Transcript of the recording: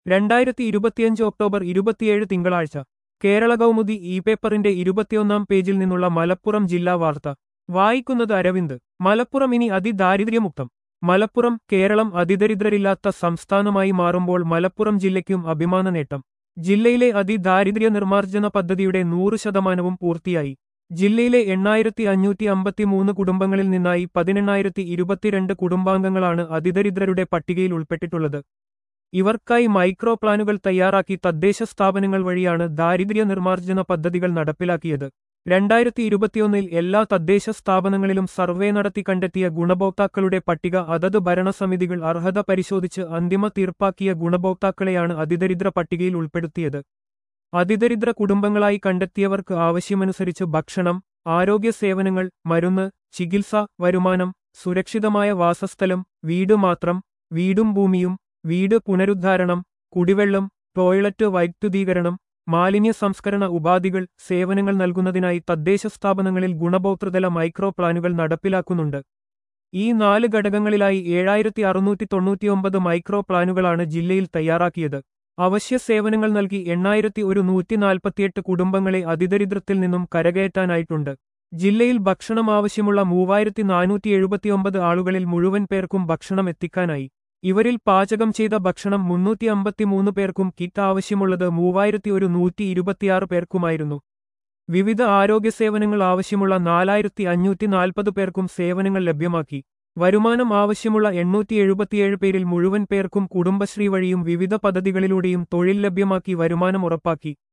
രണ്ടായിരത്തി ഇരുപത്തിയഞ്ച് ഒക്ടോബർ ഇരുപത്തിയേഴ് തിങ്കളാഴ്ച കേരള കൗമുദി ഇ പേപ്പറിന്റെ ഇരുപത്തിയൊന്നാം പേജിൽ നിന്നുള്ള മലപ്പുറം ജില്ലാ വാർത്ത വായിക്കുന്നത് അരവിന്ദ് മലപ്പുറം ഇനി അതിദാരിദ്ര്യമുക്തം മലപ്പുറം കേരളം അതിദരിദ്രരില്ലാത്ത സംസ്ഥാനമായി മാറുമ്പോൾ മലപ്പുറം ജില്ലയ്ക്കും അഭിമാന നേട്ടം ജില്ലയിലെ അതിദാരിദ്ര്യ നിർമ്മാർജ്ജന പദ്ധതിയുടെ നൂറ് ശതമാനവും പൂർത്തിയായി ജില്ലയിലെ എണ്ണായിരത്തി അഞ്ഞൂറ്റി അമ്പത്തിമൂന്ന് കുടുംബങ്ങളിൽ നിന്നായി പതിനെണ്ണായിരത്തി ഇരുപത്തിരണ്ട് കുടുംബാംഗങ്ങളാണ് അതിദരിദ്രരുടെ പട്ടികയിൽ ഉൾപ്പെട്ടിട്ടുള്ളത് ഇവർക്കായി മൈക്രോ പ്ലാനുകൾ തയ്യാറാക്കി തദ്ദേശ സ്ഥാപനങ്ങൾ വഴിയാണ് ദാരിദ്ര്യ നിർമ്മാർജ്ജന പദ്ധതികൾ നടപ്പിലാക്കിയത് രണ്ടായിരത്തി ഇരുപത്തിയൊന്നിൽ എല്ലാ തദ്ദേശ സ്ഥാപനങ്ങളിലും സർവേ നടത്തി കണ്ടെത്തിയ ഗുണഭോക്താക്കളുടെ പട്ടിക അതത് ഭരണസമിതികൾ അർഹത പരിശോധിച്ച് അന്തിമ തീർപ്പാക്കിയ ഗുണഭോക്താക്കളെയാണ് അതിദരിദ്ര പട്ടികയിൽ ഉൾപ്പെടുത്തിയത് അതിദരിദ്ര കുടുംബങ്ങളായി കണ്ടെത്തിയവർക്ക് ആവശ്യമനുസരിച്ച് ഭക്ഷണം ആരോഗ്യ സേവനങ്ങൾ മരുന്ന് ചികിത്സ വരുമാനം സുരക്ഷിതമായ വാസസ്ഥലം വീട് മാത്രം വീടും ഭൂമിയും വീട് പുനരുദ്ധാരണം കുടിവെള്ളം ടോയ്ലറ്റ് വൈദ്യുതീകരണം മാലിന്യ സംസ്കരണ ഉപാധികൾ സേവനങ്ങൾ നൽകുന്നതിനായി തദ്ദേശ സ്ഥാപനങ്ങളിൽ ഗുണഭോക്തൃതല മൈക്രോ പ്ലാനുകൾ നടപ്പിലാക്കുന്നുണ്ട് ഈ നാല് ഘടകങ്ങളിലായി ഏഴായിരത്തി അറുന്നൂറ്റി തൊണ്ണൂറ്റിയൊമ്പത് മൈക്രോ പ്ലാനുകളാണ് ജില്ലയിൽ തയ്യാറാക്കിയത് അവശ്യ സേവനങ്ങൾ നൽകി എണ്ണായിരത്തി ഒരു നൂറ്റി നാൽപ്പത്തിയെട്ട് കുടുംബങ്ങളെ അതിദരിദ്രത്തിൽ നിന്നും കരകയറ്റാനായിട്ടുണ്ട് ജില്ലയിൽ ഭക്ഷണം ആവശ്യമുള്ള മൂവായിരത്തി നാനൂറ്റി എഴുപത്തിയൊമ്പത് ആളുകളിൽ മുഴുവൻ പേർക്കും ഭക്ഷണം എത്തിക്കാനായി ഇവരിൽ പാചകം ചെയ്ത ഭക്ഷണം മുന്നൂറ്റി അമ്പത്തിമൂന്ന് പേർക്കും കിറ്റ് ആവശ്യമുള്ളത് മൂവായിരത്തി ഒരു നൂറ്റി ഇരുപത്തിയാറ് പേർക്കുമായിരുന്നു വിവിധ ആരോഗ്യ സേവനങ്ങൾ ആവശ്യമുള്ള നാലായിരത്തി അഞ്ഞൂറ്റി നാൽപ്പത് പേർക്കും സേവനങ്ങൾ ലഭ്യമാക്കി വരുമാനം ആവശ്യമുള്ള എണ്ണൂറ്റി എഴുപത്തിയേഴ് പേരിൽ മുഴുവൻ പേർക്കും കുടുംബശ്രീ വഴിയും വിവിധ പദ്ധതികളിലൂടെയും തൊഴിൽ ലഭ്യമാക്കി വരുമാനം ഉറപ്പാക്കി